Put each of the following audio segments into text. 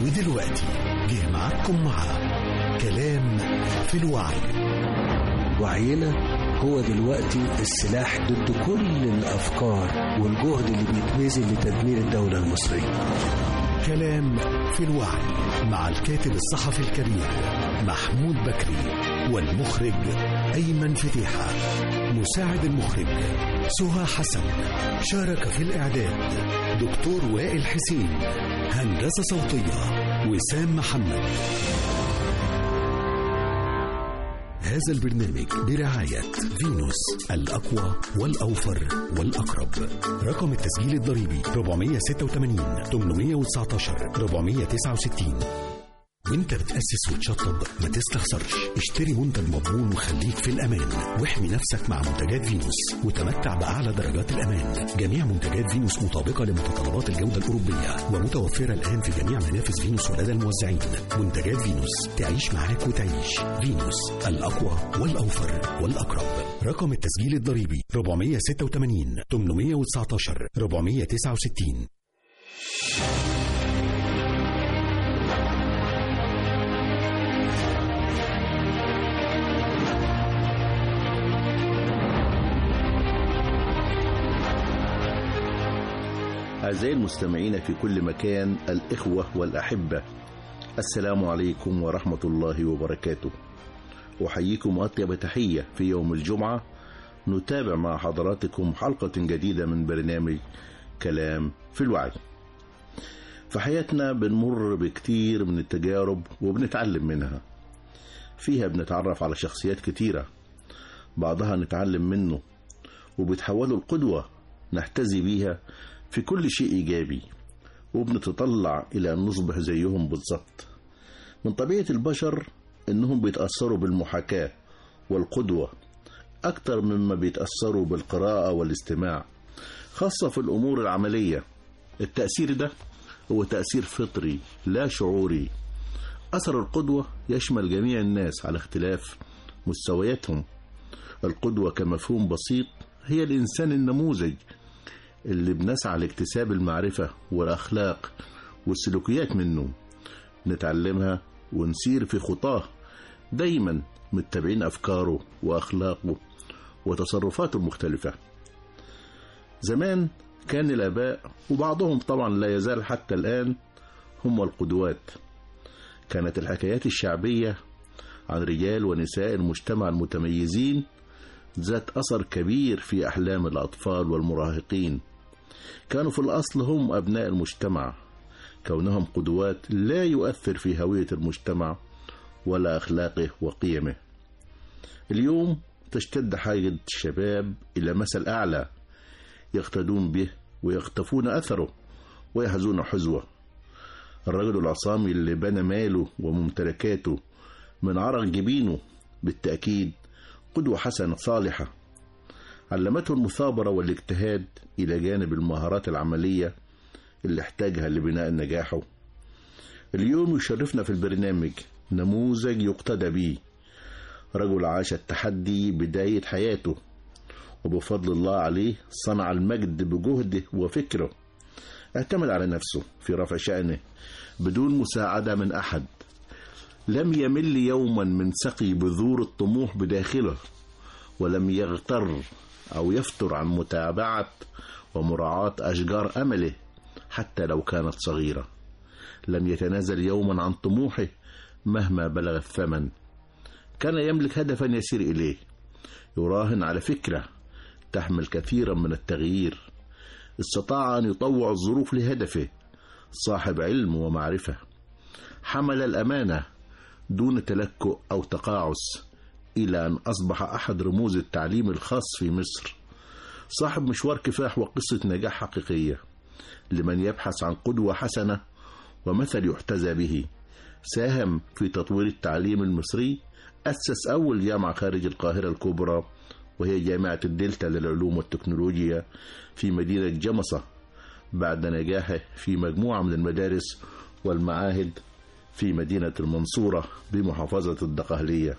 ودلوقتي جه معاكم مع كلام في الوعي وعينا هو دلوقتي السلاح ضد كل الأفكار والجهد اللي بيتبذل لتدمير الدولة المصرية كلام في الوعي مع الكاتب الصحفي الكبير محمود بكري والمخرج أيمن فتيحة مساعد المخرج سهى حسن شارك في الإعداد دكتور وائل حسين هندسة صوتية وسام محمد هذا البرنامج برعاية فينوس الأقوى والأوفر والأقرب رقم التسجيل الضريبي 486 819 469 وانت بتأسس وتشطب ما تستخسرش اشتري منتج مضمون وخليك في الأمان واحمي نفسك مع منتجات فينوس وتمتع بأعلى درجات الأمان جميع منتجات فينوس مطابقة لمتطلبات الجودة الأوروبية ومتوفرة الآن في جميع منافذ فينوس ولدى الموزعين منتجات فينوس تعيش معاك وتعيش فينوس الأقوى والأوفر والأقرب رقم التسجيل الضريبي 486 819 469 أعزائي المستمعين في كل مكان الإخوة والأحبة السلام عليكم ورحمة الله وبركاته أحييكم أطيب تحية في يوم الجمعة نتابع مع حضراتكم حلقة جديدة من برنامج كلام في الوعي في حياتنا بنمر بكتير من التجارب وبنتعلم منها فيها بنتعرف على شخصيات كتيرة بعضها نتعلم منه وبتحوله القدوة نحتذي بيها في كل شيء إيجابي وبنتطلع إلى أن نصبح زيهم بالظبط من طبيعة البشر إنهم بيتأثروا بالمحاكاة والقدوة أكتر مما بيتأثروا بالقراءة والاستماع خاصة في الأمور العملية التأثير ده هو تأثير فطري لا شعوري أثر القدوة يشمل جميع الناس على اختلاف مستوياتهم القدوة كمفهوم بسيط هي الإنسان النموذج اللي بنسعى لاكتساب المعرفة والأخلاق والسلوكيات منه نتعلمها ونسير في خطاه دايما متبعين أفكاره وأخلاقه وتصرفاته المختلفة زمان كان الآباء وبعضهم طبعا لا يزال حتى الآن هم القدوات كانت الحكايات الشعبية عن رجال ونساء المجتمع المتميزين ذات أثر كبير في أحلام الأطفال والمراهقين كانوا في الأصل هم أبناء المجتمع كونهم قدوات لا يؤثر في هوية المجتمع ولا أخلاقه وقيمه اليوم تشتد حاجة الشباب إلى مثل أعلى يقتدون به ويقتفون أثره ويحزون حزوه الرجل العصامي اللي بنى ماله وممتلكاته من عرق جبينه بالتأكيد قدوة حسنة صالحة علمته المثابرة والاجتهاد إلى جانب المهارات العملية اللي احتاجها لبناء نجاحه اليوم يشرفنا في البرنامج نموذج يقتدى به رجل عاش التحدي بداية حياته وبفضل الله عليه صنع المجد بجهده وفكره اعتمد على نفسه في رفع شأنه بدون مساعدة من أحد لم يمل يوما من سقي بذور الطموح بداخله ولم يغتر أو يفتر عن متابعة ومراعاة أشجار أمله حتى لو كانت صغيرة لم يتنازل يوما عن طموحه مهما بلغ الثمن كان يملك هدفا يسير إليه يراهن على فكرة تحمل كثيرا من التغيير استطاع أن يطوع الظروف لهدفه صاحب علم ومعرفة حمل الأمانة دون تلكؤ أو تقاعس إلى أن أصبح أحد رموز التعليم الخاص في مصر صاحب مشوار كفاح وقصة نجاح حقيقية لمن يبحث عن قدوة حسنة ومثل يحتذى به ساهم في تطوير التعليم المصري أسس أول جامعة خارج القاهرة الكبرى وهي جامعة الدلتا للعلوم والتكنولوجيا في مدينة جمصة بعد نجاحه في مجموعة من المدارس والمعاهد في مدينة المنصورة بمحافظة الدقهلية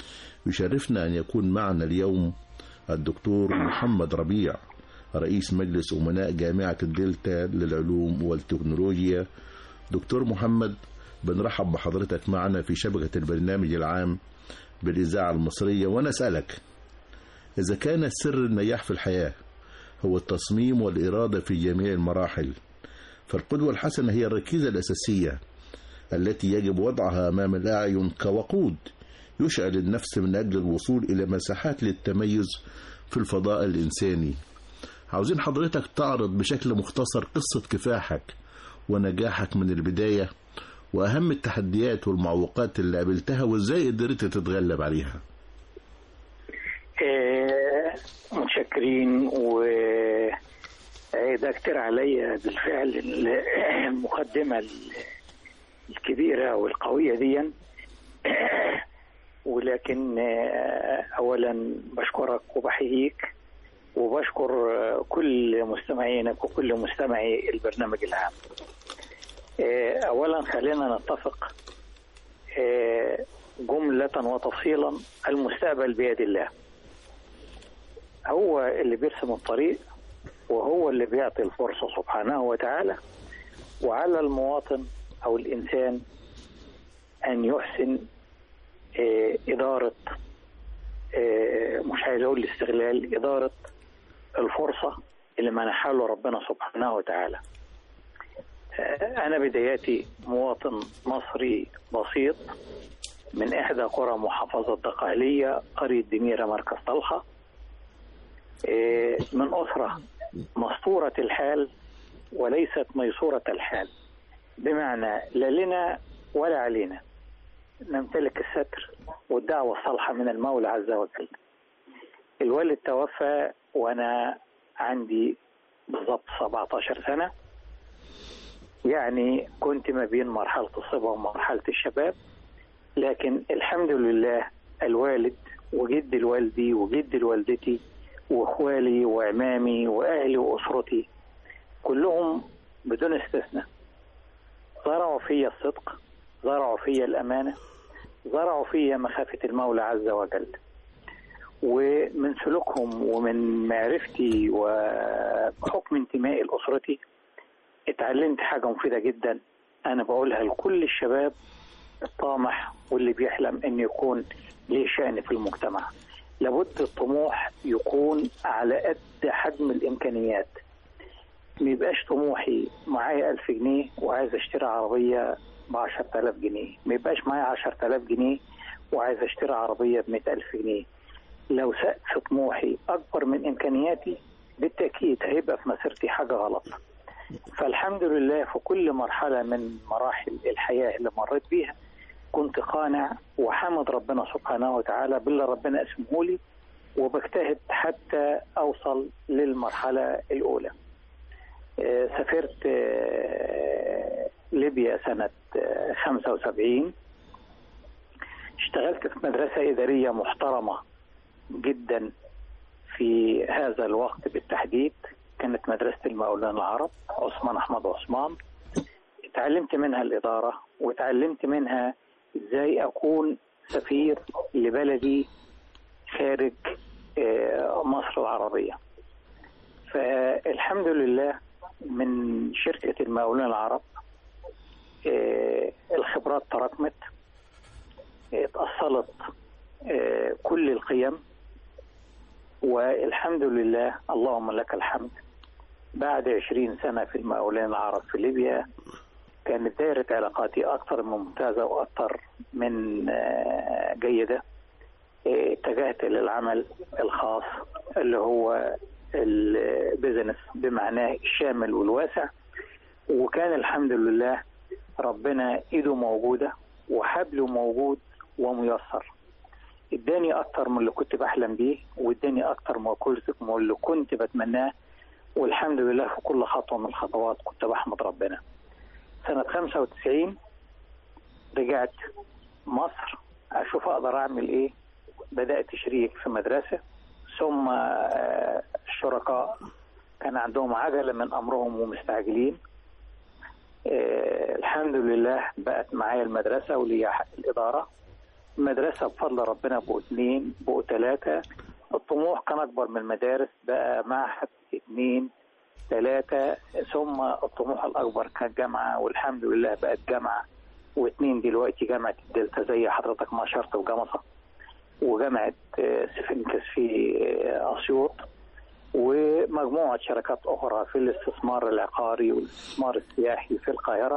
يشرفنا أن يكون معنا اليوم الدكتور محمد ربيع رئيس مجلس أمناء جامعة الدلتا للعلوم والتكنولوجيا دكتور محمد بنرحب بحضرتك معنا في شبكة البرنامج العام بالإذاعة المصرية وأنا أسألك إذا كان سر النجاح في الحياة هو التصميم والإرادة في جميع المراحل فالقدوة الحسنة هي الركيزة الأساسية التي يجب وضعها أمام الأعين كوقود يشعل النفس من أجل الوصول إلى مساحات للتميز في الفضاء الإنساني عاوزين حضرتك تعرض بشكل مختصر قصة كفاحك ونجاحك من البداية وأهم التحديات والمعوقات اللي قابلتها وإزاي قدرت تتغلب عليها آه، متشكرين و آه، ده كتير عليا بالفعل المقدمة الكبيرة والقوية دي ولكن آه، أولا بشكرك وبحييك وبشكر آه، كل مستمعينك وكل مستمعي البرنامج العام آه، أولا خلينا نتفق آه، جملة وتفصيلا المستقبل بيد الله هو اللي بيرسم الطريق وهو اللي بيعطي الفرصة سبحانه وتعالى وعلى المواطن أو الإنسان أن يحسن آه، إدارة آه، مش عايز أقول الاستغلال إدارة الفرصة اللي منحها له ربنا سبحانه وتعالى آه، أنا بداياتي مواطن مصري بسيط من إحدى قرى محافظة دقهلية قرية دميرة مركز طلحة آه، من أسرة مسطورة الحال وليست ميسورة الحال بمعنى لا لنا ولا علينا نمتلك الستر والدعوة الصالحة من المولى عز وجل الوالد توفى وأنا عندي بالضبط 17 سنة يعني كنت ما بين مرحلة الصبا ومرحلة الشباب لكن الحمد لله الوالد وجد الوالدي وجد والدتي واخوالي وعمامي واهلي واسرتي كلهم بدون استثناء زرعوا في الصدق زرعوا في الامانه زرعوا في مخافه المولى عز وجل ومن سلوكهم ومن معرفتي وبحكم انتمائي لاسرتي اتعلمت حاجه مفيده جدا انا بقولها لكل الشباب الطامح واللي بيحلم ان يكون ليه شأن في المجتمع لابد الطموح يكون على قد حجم الامكانيات ما يبقاش طموحي معايا ألف جنيه وعايز اشتري عربية ب 10000 جنيه ما يبقاش معايا 10000 جنيه وعايز اشتري عربية ب 100000 جنيه لو سقف طموحي أكبر من إمكانياتي بالتأكيد هيبقى في مسيرتي حاجة غلط فالحمد لله في كل مرحلة من مراحل الحياة اللي مريت بيها كنت قانع وحمد ربنا سبحانه وتعالى باللي ربنا اسمه لي وبجتهد حتى أوصل للمرحلة الأولى آه، سافرت آه، ليبيا سنة آه، 75 اشتغلت في مدرسة إدارية محترمة جدا في هذا الوقت بالتحديد كانت مدرسة المقاولين العرب عثمان أحمد عثمان اتعلمت منها الإدارة وتعلمت منها إزاي أكون سفير لبلدي خارج آه، مصر العربية فالحمد لله من شركة المقاولين العرب آه، الخبرات تراكمت آه، اتأصلت آه، كل القيم والحمد لله اللهم لك الحمد بعد عشرين سنة في المقاولين العرب في ليبيا كانت دائرة علاقاتي أكثر من ممتازة وأكثر من آه، جيدة آه، اتجهت للعمل الخاص اللي هو البيزنس بمعناه الشامل والواسع وكان الحمد لله ربنا ايده موجودة وحبله موجود وميسر اداني اكتر من اللي كنت بحلم بيه واداني اكتر من كل- من اللي كنت بتمناه والحمد لله في كل خطوة من الخطوات كنت بحمد ربنا سنة 95 رجعت مصر أشوف أقدر أعمل إيه بدأت شريك في مدرسة ثم آه، الشركاء كان عندهم عجلة من أمرهم ومستعجلين آه، الحمد لله بقت معايا المدرسة وليا حق الإدارة المدرسة بفضل ربنا بقوا اثنين بقوا ثلاثة الطموح كان أكبر من المدارس بقى معهد اثنين ثلاثة ثم الطموح الأكبر كان جامعة والحمد لله بقت جامعة واثنين دلوقتي جامعة الدلتا زي حضرتك ما أشرت وجمصة وجامعة آه، سفنكس في آه، أسيوط ومجموعة شركات أخرى في الاستثمار العقاري والاستثمار السياحي في القاهرة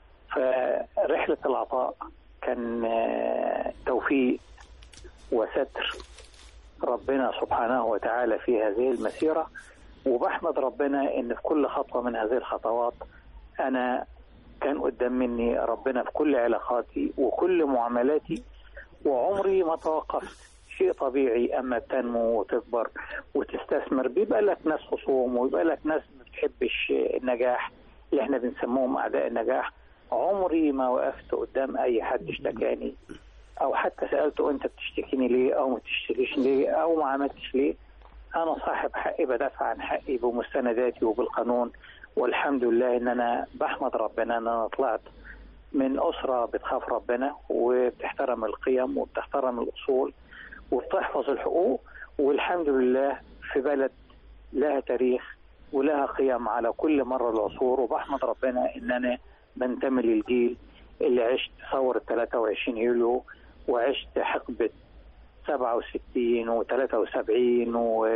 فرحلة العطاء كان آه، توفيق وستر ربنا سبحانه وتعالى في هذه المسيرة وبحمد ربنا ان في كل خطوة من هذه الخطوات انا كان قدام مني ربنا في كل علاقاتي وكل معاملاتي وعمري ما توقفت شيء طبيعي اما تنمو وتكبر وتستثمر بيبقى لك ناس خصوم ويبقى لك ناس ما بتحبش النجاح اللي احنا بنسموهم اعداء النجاح عمري ما وقفت قدام اي حد اشتكاني او حتى سالته انت بتشتكيني ليه او ما تشتكيش ليه او ما عملتش ليه انا صاحب حقي بدافع عن حقي بمستنداتي وبالقانون والحمد لله ان انا بحمد ربنا ان انا طلعت من اسره بتخاف ربنا وبتحترم القيم وبتحترم الاصول وبتحفظ الحقوق والحمد لله في بلد لها تاريخ ولها قيم على كل مر العصور وبحمد ربنا ان انا بنتمي للجيل اللي عشت ثورة 23 يوليو وعشت حقبة 67 و73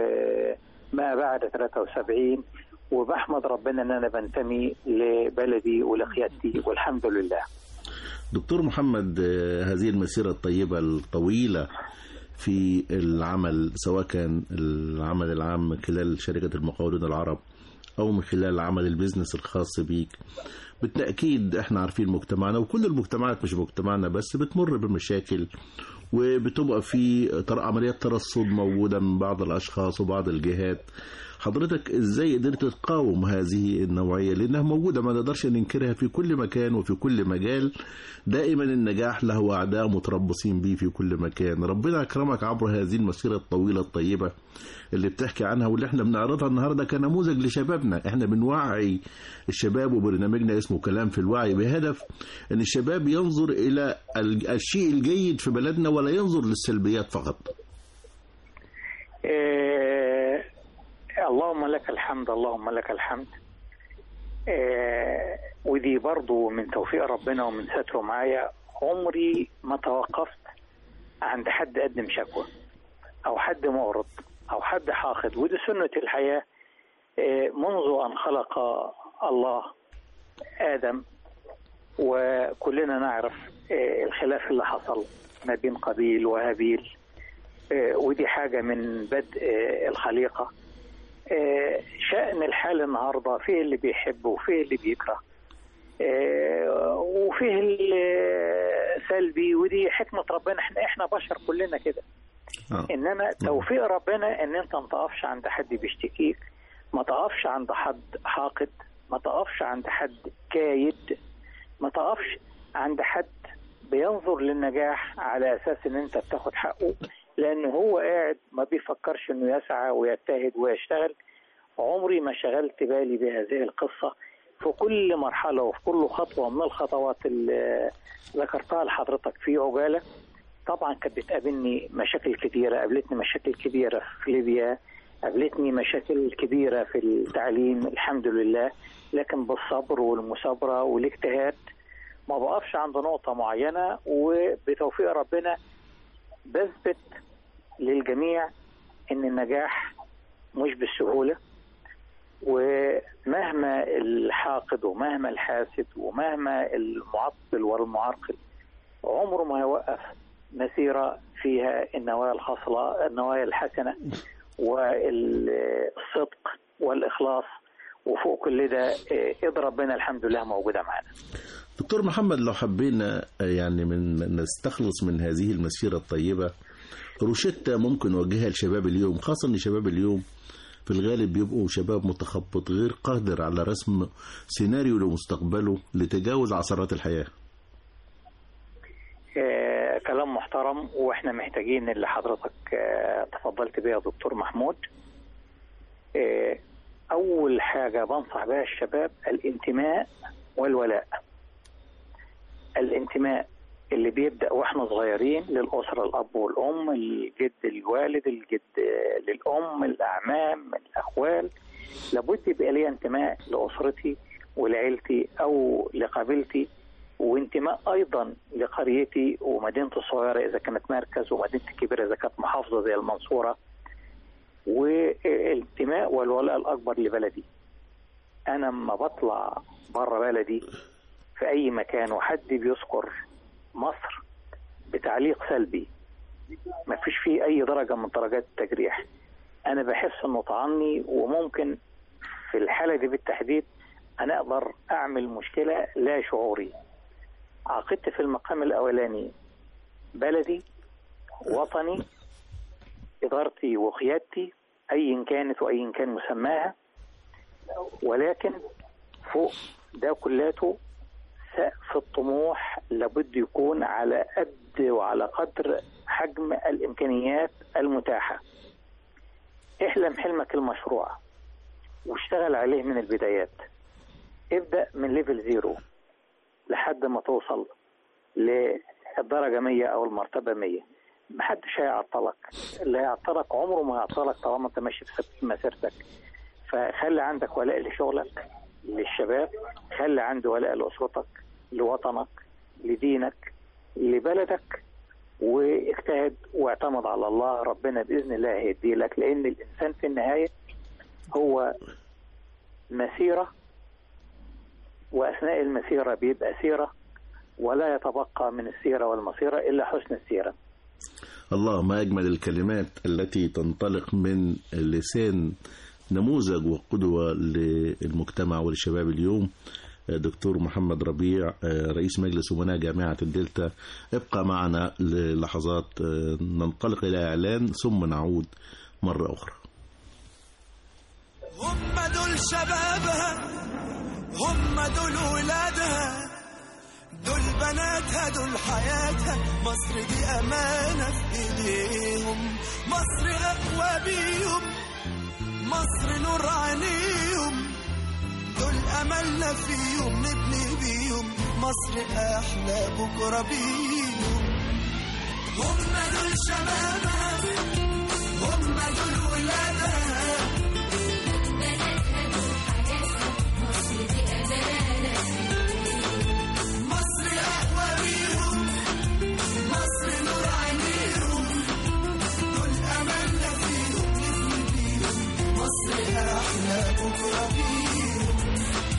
وما بعد 73 وبحمد ربنا ان انا بنتمي لبلدي ولقيادتي والحمد لله. دكتور محمد آه، هذه المسيرة الطيبة الطويلة في العمل سواء كان العمل العام خلال شركة المقاولون العرب أو من خلال عمل البيزنس الخاص بيك بالتأكيد احنا عارفين مجتمعنا وكل المجتمعات مش مجتمعنا بس بتمر بمشاكل وبتبقى في تر- عمليات ترصد موجودة من بعض الأشخاص وبعض الجهات حضرتك ازاي قدرت تقاوم هذه النوعية لانها موجودة ما نقدرش ننكرها في كل مكان وفي كل مجال دائما النجاح له اعداء متربصين به في كل مكان ربنا اكرمك عبر هذه المسيرة الطويلة الطيبة اللي بتحكي عنها واللي احنا بنعرضها النهاردة كنموذج لشبابنا احنا بنوعي الشباب وبرنامجنا اسمه كلام في الوعي بهدف ان الشباب ينظر الى ال- الشيء الجيد في بلدنا ولا ينظر للسلبيات فقط آه اللهم لك الحمد اللهم لك الحمد آه ودي برضو من توفيق ربنا ومن ستره معايا عمري ما توقفت عند حد قدم شكوى او حد معرض او حد حاقد ودي سنة الحياة آه منذ ان خلق الله ادم وكلنا نعرف آه الخلاف اللي حصل ما بين قبيل وهابيل آه، ودي حاجة من بدء آه، الخليقة آه، شأن الحال النهاردة فيه اللي بيحب وفيه اللي بيكره آه، وفيه السلبي ودي حكمة ربنا احنا احنا بشر كلنا كده آه. انما توفيق ربنا ان انت ما تقفش عند حد بيشتكيك ما تقفش عند حد حاقد ما تقفش عند حد كايد ما تقفش عند حد بينظر للنجاح على اساس ان انت بتاخد حقه لان هو قاعد ما بيفكرش انه يسعى ويجتهد ويشتغل عمري ما شغلت بالي بهذه القصه في كل مرحله وفي كل خطوه من الخطوات اللي ذكرتها لحضرتك في عجاله طبعا كانت بتقابلني مشاكل كتيره قابلتني مشاكل كبيره في ليبيا قابلتني مشاكل كبيره في التعليم الحمد لله لكن بالصبر والمثابره والاجتهاد ما بقفش عند نقطه معينه وبتوفيق ربنا بثبت للجميع ان النجاح مش بالسهوله ومهما الحاقد ومهما الحاسد ومهما المعطل والمعرقل عمره ما يوقف مسيرة فيها النوايا الخاصة النوايا الحسنة والصدق والإخلاص وفوق كل ده إيد ربنا الحمد لله موجودة معنا دكتور محمد لو حبينا يعني من نستخلص من هذه المسيرة الطيبة روشتة ممكن نوجهها لشباب اليوم خاصة ان شباب اليوم في الغالب بيبقوا شباب متخبط غير قادر على رسم سيناريو لمستقبله لتجاوز عثرات الحياة آه كلام محترم واحنا محتاجين اللي حضرتك آه تفضلت بيها دكتور محمود آه اول حاجة بنصح بها الشباب الانتماء والولاء الانتماء اللي بيبدأ واحنا صغيرين للأسرة الأب والأم الجد الوالد الجد للأم الأعمام الأخوال لابد يبقى لي انتماء لأسرتي ولعيلتي أو لقبيلتي انتماء ايضا لقريتي ومدينتي الصغيره اذا كانت مركز ومدينتي الكبيره اذا كانت محافظه زي المنصوره والانتماء والولاء الاكبر لبلدي انا لما بطلع بره بلدي في اي مكان وحد بيذكر مصر بتعليق سلبي ما فيش فيه اي درجه من درجات التجريح انا بحس انه طعني وممكن في الحاله دي بالتحديد انا اقدر اعمل مشكله لا شعوري عقدت في المقام الاولاني بلدي وطني ادارتي وقيادتي ايا كانت وايا كان مسماها ولكن فوق ده كلاته سقف الطموح لابد يكون على قد وعلى قدر حجم الامكانيات المتاحه احلم حلمك المشروع واشتغل عليه من البدايات ابدا من ليفل زيرو لحد ما توصل للدرجه 100 او المرتبه 100 محدش هيعطلك اللي هيعطلك عمره ما هيعطلك طالما انت ماشي في مسيرتك فخلي عندك ولاء لشغلك للشباب خلي عنده ولاء لاسرتك لوطنك لدينك لبلدك واجتهد واعتمد على الله ربنا باذن الله هيدي لك لان الانسان في النهايه هو مسيره واثناء المسيره بيبقى سيره ولا يتبقى من السيره والمسيره الا حسن السيره. الله ما اجمل الكلمات التي تنطلق من لسان نموذج وقدوه للمجتمع وللشباب اليوم دكتور محمد ربيع رئيس مجلس أمناء جامعة الدلتا ابقى معنا للحظات ننطلق إلى إعلان ثم نعود مرة أخرى هم دول شبابها هم دول ولادها دول بناتها دول حياتها مصر دي أمانة في إيديهم مصر أقوى بيهم مصر نور عينيهم دول أملنا فيهم نبني بيهم مصر أحلى بكرة بيهم هم دول شبابها هم دول ولادها مصر أقوى بيهم مصر نور عينيهم دول أملنا فيهم نبني بيهم مصر أحلى بكرة بيهم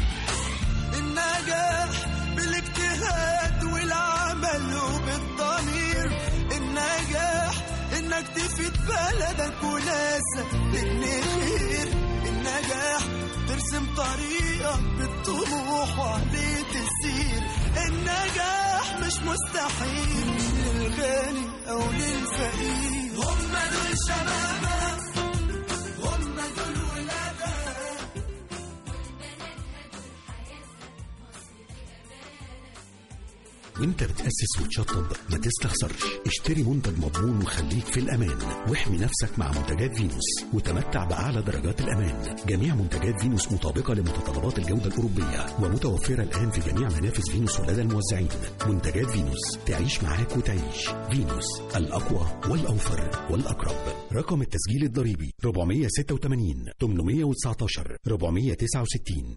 النجاح بالاجتهاد والعمل وبالضمير النجاح انك تفيد بلدك وناسك تبني خير النجاح ترسم طريقك بالطموح وعليه تسير النجاح مش مستحيل للغني او للفقير هم دول شبابها هم دول ولادها وانت بتأسس وتشطب ما تستخسرش اشتري منتج مضمون وخليك في الأمان واحمي نفسك مع منتجات فينوس وتمتع بأعلى درجات الأمان جميع منتجات فينوس مطابقة لمتطلبات الجودة الأوروبية ومتوفرة الآن في جميع منافذ فينوس ولدى الموزعين منتجات فينوس تعيش معاك وتعيش فينوس الأقوى والأوفر والأقرب رقم التسجيل الضريبي 486 819 469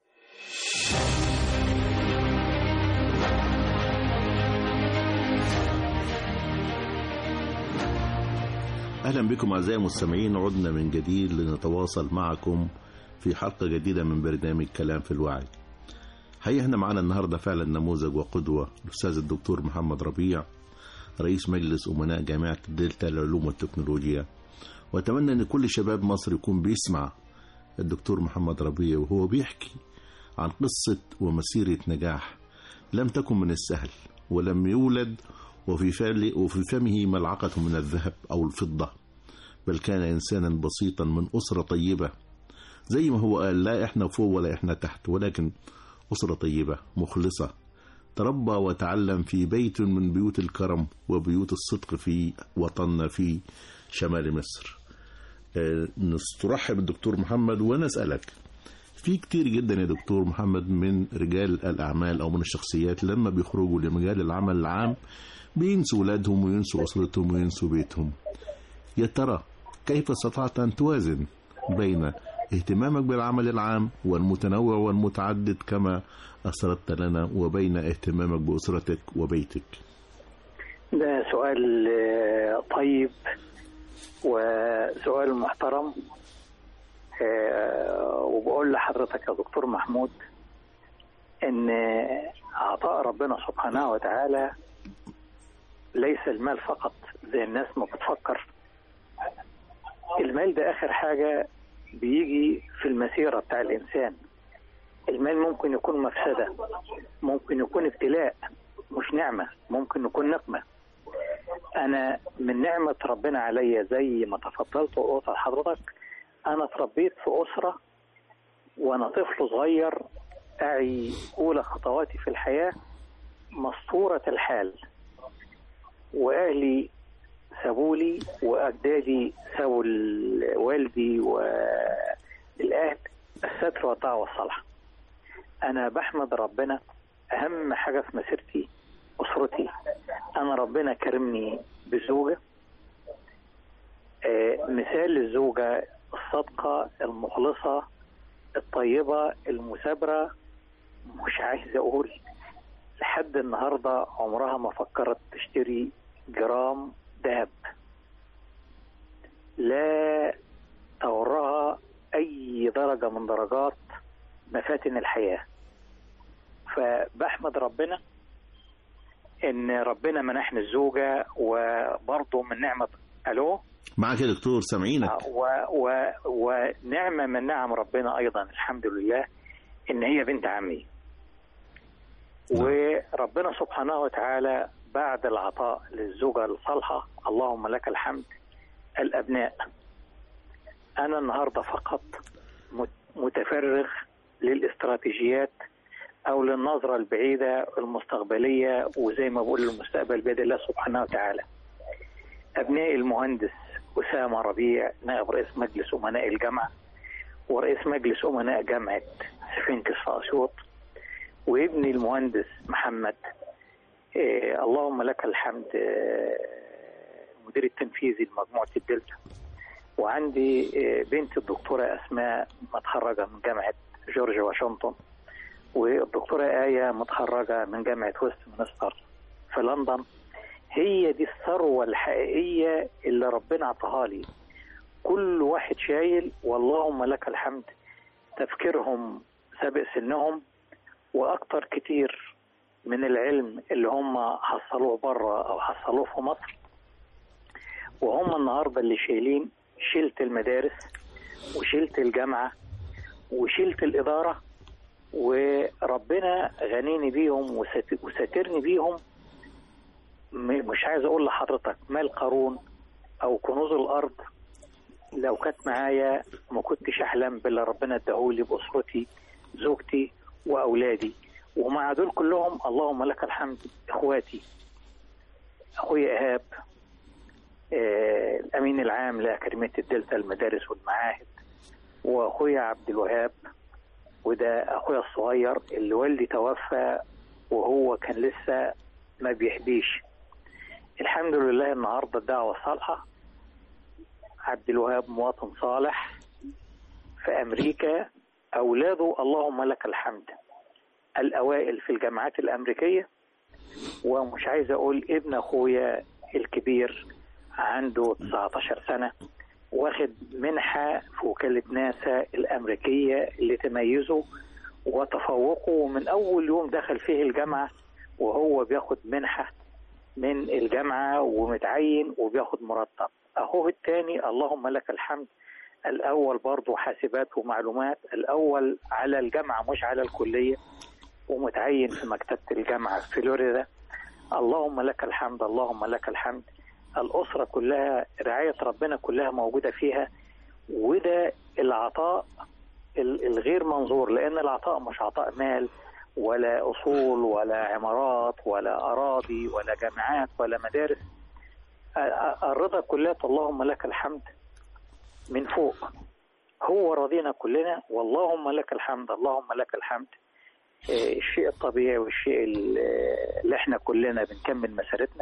أهلا بكم أعزائي المستمعين عدنا من جديد لنتواصل معكم في حلقة جديدة من برنامج كلام في الوعي حقيقة احنا معانا النهاردة فعلا نموذج وقدوة الأستاذ الدكتور محمد ربيع رئيس مجلس أمناء جامعة الدلتا للعلوم والتكنولوجيا وأتمنى أن كل شباب مصر يكون بيسمع الدكتور محمد ربيع وهو بيحكي عن قصة ومسيرة نجاح لم تكن من السهل ولم يولد وفي فعل وفي فمه ملعقة من الذهب أو الفضة بل كان إنسانا بسيطا من أسرة طيبة زي ما هو قال لا إحنا فوق ولا إحنا تحت ولكن أسرة طيبة مخلصة تربى وتعلم في بيت من بيوت الكرم وبيوت الصدق في وطننا في شمال مصر آه، نرحب بالدكتور محمد ونسألك في كتير جدا يا دكتور محمد من رجال الأعمال أو من الشخصيات لما بيخرجوا لمجال العمل العام بينسوا ولادهم وينسوا أسرتهم وينسوا بيتهم يا ترى كيف استطعت أن توازن بين اهتمامك بالعمل العام والمتنوع والمتعدد كما أسردت لنا وبين اهتمامك بأسرتك وبيتك ده سؤال آه، طيب وسؤال محترم آه، وبقول لحضرتك يا دكتور محمود ان عطاء ربنا سبحانه وتعالى ليس المال فقط زي الناس ما بتفكر المال ده اخر حاجة بيجي في المسيرة بتاع الانسان المال ممكن يكون مفسدة ممكن يكون ابتلاء مش نعمة ممكن يكون نقمة انا من نعمة ربنا عليا زي ما تفضلت وقلت لحضرتك انا اتربيت في اسرة وانا طفل صغير اعي اولى خطواتي في الحياة مسطورة الحال واهلي سابولي واجدادي سابوا ال- والدي والاهل الستر والطاعة والصلاح انا بحمد ربنا اهم حاجة في مسيرتي اسرتي انا ربنا كرمني بزوجة آه، مثال للزوجة الصادقة المخلصة الطيبة المثابرة مش عايز اقول لحد النهاردة عمرها ما فكرت تشتري جرام ذهب لا تورها اي درجة من درجات مفاتن الحياة فبحمد ربنا ان ربنا منحني الزوجة وبرضه من نعمة الو معك يا دكتور سامعينك و و ونعمة من نعم ربنا أيضا الحمد لله إن هي بنت عمي وربنا سبحانه وتعالى بعد العطاء للزوجة الصالحة اللهم لك الحمد الأبناء أنا النهاردة فقط مت- متفرغ للاستراتيجيات أو للنظرة البعيدة المستقبلية وزي ما بقول المستقبل بيد الله سبحانه وتعالى أبناء المهندس أسامة ربيع نائب رئيس مجلس أمناء الجامعة ورئيس مجلس أمناء جامعة سفنكس في أسيوط وابني المهندس محمد إيه اللهم لك الحمد آه، المدير التنفيذي لمجموعة الدلتا وعندي آه، بنت الدكتورة أسماء متخرجة من جامعة جورج واشنطن والدكتورة آية متخرجة من جامعة ويست مينستر في لندن هي دي الثروة الحقيقية اللي ربنا عطاها لي كل واحد شايل واللهم لك الحمد تفكيرهم سابق سنهم واكتر كتير من العلم اللي هم حصلوه بره او حصلوه في مصر وهم النهارده اللي شايلين شلت المدارس وشلت الجامعه وشلت الاداره وربنا غنيني بيهم وسات- وساترني بيهم م- مش عايز اقول لحضرتك مال قارون او كنوز الارض لو كانت معايا ما كنتش احلم باللي ربنا اداهولي باسرتي زوجتي واولادي ومع دول كلهم اللهم لك الحمد اخواتي اخويا ايهاب آه، الامين العام لاكاديميه الدلتا المدارس والمعاهد واخويا عبد الوهاب وده اخويا الصغير اللي والدي توفى وهو كان لسه ما بيحبيش الحمد لله النهارده الدعوه صالحه عبد الوهاب مواطن صالح في امريكا اولاده اللهم لك الحمد الاوائل في الجامعات الامريكيه ومش عايز اقول ابن اخويا الكبير عنده 19 سنه واخد منحه في وكاله ناسا الامريكيه اللي تميزوا وتفوقوا من اول يوم دخل فيه الجامعه وهو بياخد منحه من الجامعه ومتعين وبياخد مرتب اخوه الثاني اللهم لك الحمد الاول برضه حاسبات ومعلومات الاول على الجامعه مش على الكليه ومتعين في مكتبه الجامعه في فلوريدا اللهم لك الحمد اللهم لك الحمد الاسره كلها رعايه ربنا كلها موجوده فيها وده العطاء ال- الغير منظور لان العطاء مش عطاء مال ولا اصول ولا عمارات ولا اراضي ولا جامعات ولا مدارس ا- ا- الرضا كلها اللهم لك الحمد من فوق هو رضينا كلنا واللهم لك الحمد اللهم لك الحمد آه، الشيء الطبيعي والشيء ال- اللي احنا كلنا بنكمل مسيرتنا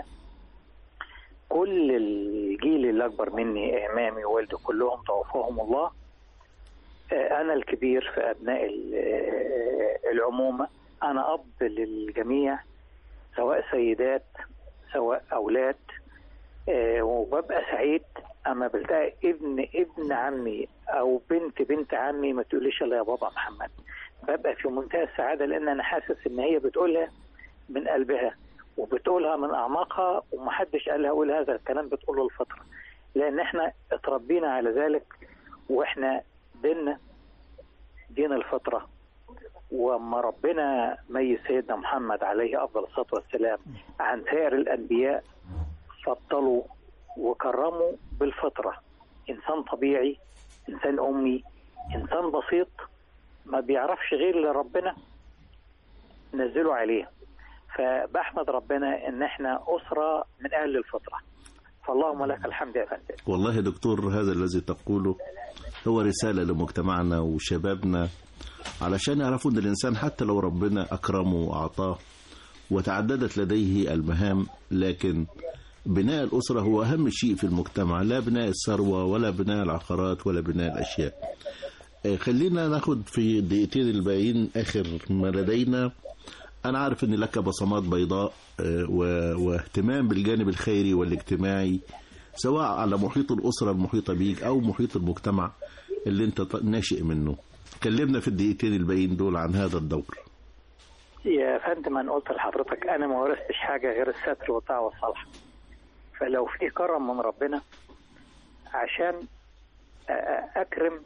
كل الجيل اللي اكبر مني امامي ووالدي كلهم توفاهم الله آه، أنا الكبير في أبناء ال- آه، العمومة أنا أب للجميع سواء سيدات سواء أولاد آه، وببقى سعيد أما بلتقي ابن ابن عمي أو بنت بنت عمي ما تقوليش إلا يا بابا محمد ببقى في منتهى السعادة لأن أنا حاسس إن هي بتقولها من قلبها وبتقولها من أعماقها ومحدش قال لها قول هذا الكلام بتقوله الفطرة لأن إحنا اتربينا على ذلك وإحنا ديننا دين الفطرة وما ربنا ميز سيدنا محمد عليه أفضل الصلاة والسلام عن سائر الأنبياء فضلوا وكرموا بالفطرة إنسان طبيعي إنسان أمي إنسان بسيط ما بيعرفش غير اللي ربنا نزله عليه فبحمد ربنا ان احنا اسره من اهل الفطره فاللهم لك الحمد يا فندم والله يا دكتور هذا الذي تقوله هو رسالة لمجتمعنا وشبابنا علشان يعرفوا ان الانسان حتى لو ربنا اكرمه واعطاه وتعددت لديه المهام لكن بناء الاسره هو اهم شيء في المجتمع لا بناء الثروه ولا بناء العقارات ولا بناء الاشياء آه، خلينا ناخد في الدقيقتين الباقيين اخر ما لدينا انا عارف ان لك بصمات بيضاء آه، و- واهتمام بالجانب الخيري والاجتماعي سواء على محيط الاسره المحيطه بيك او محيط المجتمع اللي انت ط- ناشئ منه كلمنا في الدقيقتين الباقيين دول عن هذا الدور يا فندم انا قلت لحضرتك انا ما ورثتش حاجه غير الستر والدعوه الصالحه فلو في كرم من ربنا عشان أ- أ- اكرم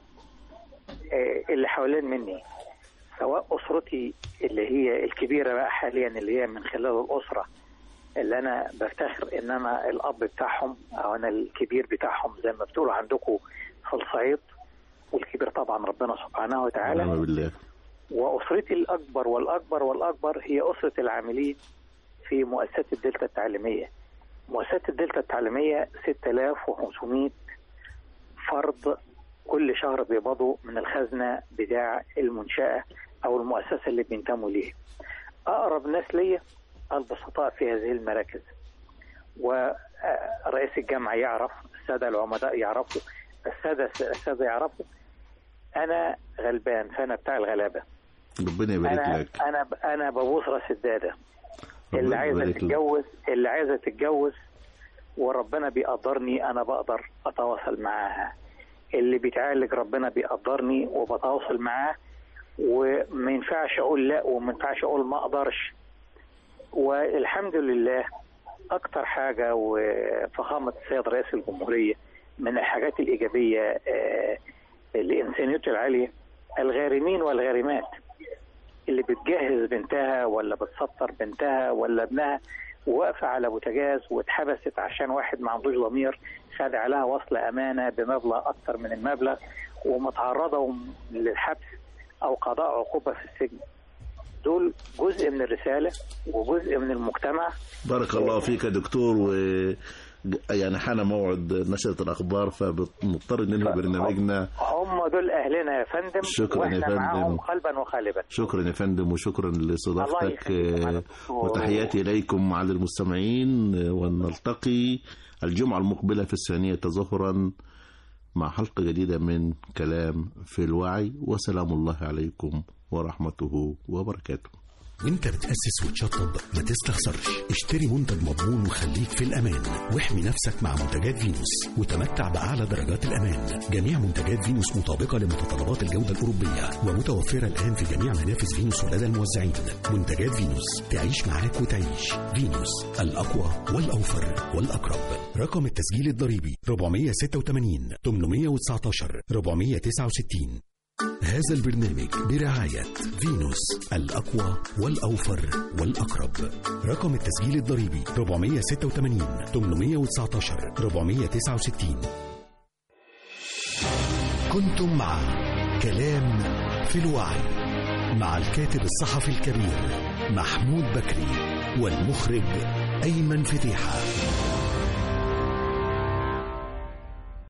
آه، اللي حوالين مني سواء اسرتي اللي هي الكبيره بقى حاليا اللي هي من خلال الاسره اللي انا بفتخر ان انا الاب بتاعهم او انا الكبير بتاعهم زي ما بتقولوا عندكم في الصعيد والكبير طبعا ربنا سبحانه وتعالى ونعم بالله وأسرتي الأكبر والأكبر والأكبر هي أسرة العاملين في مؤسسة الدلتا التعليمية مؤسسة الدلتا التعليمية 6500 فرد كل شهر بيقبضوا من الخزنة بتاع المنشأة أو المؤسسة اللي بينتموا ليها أقرب ناس ليا البسطاء في هذه المراكز ورئيس الجامعة يعرف السادة العمداء يعرفوا السادة السادة يعرفوا أنا غلبان فأنا بتاع الغلابة ربنا يبارك انا لك انا انا ببوس راس الداده اللي ربنا عايزه يبارك لك. تتجوز اللي عايزه تتجوز وربنا بيقدرني انا بقدر اتواصل معاها اللي بيتعالج ربنا بيقدرني وبتواصل معاه وما ينفعش اقول لا وما ينفعش اقول ما اقدرش والحمد لله اكتر حاجه وفخامه السيد رئيس الجمهوريه من الحاجات الايجابيه آه، لانسانيته العاليه الغارمين والغارمات اللي بتجهز بنتها ولا بتسطر بنتها ولا ابنها وواقفه على بوتاجاز واتحبست عشان واحد ما عندوش ضمير خد عليها وصل امانه بمبلغ اكتر من المبلغ ومتعرضه للحبس او قضاء عقوبه في السجن دول جزء من الرساله وجزء من المجتمع بارك الله فيك يا دكتور و يعني حان موعد نشرة الأخبار فبنضطر ننهي برنامجنا هم دول اهلنا يا فندم شكراً يا واحنا فندم. معاهم قلبا وقالبا شكرا يا فندم وشكرا الله لاستضافتك يخليك. آه، وتحياتي إليكم على المستمعين آه، ونلتقي الجمعة المقبلة في الثانية تظهرا مع حلقة جديدة من كلام في الوعي وسلام الله عليكم ورحمته وبركاته وانت بتأسس وتشطب ما تستخسرش اشتري منتج مضمون وخليك في الأمان واحمي نفسك مع منتجات فينوس وتمتع بأعلى درجات الأمان جميع منتجات فينوس مطابقة لمتطلبات الجودة الأوروبية ومتوفرة الآن في جميع منافذ فينوس ولدى الموزعين منتجات فينوس تعيش معاك وتعيش فينوس الأقوى والأوفر والأقرب رقم التسجيل الضريبي 486 819 469 هذا البرنامج برعاية فينوس الأقوى والأوفر والأقرب رقم التسجيل الضريبي 486 819 469 كنتم مع كلام في الوعي مع الكاتب الصحفي الكبير محمود بكري والمخرج أيمن فتيحة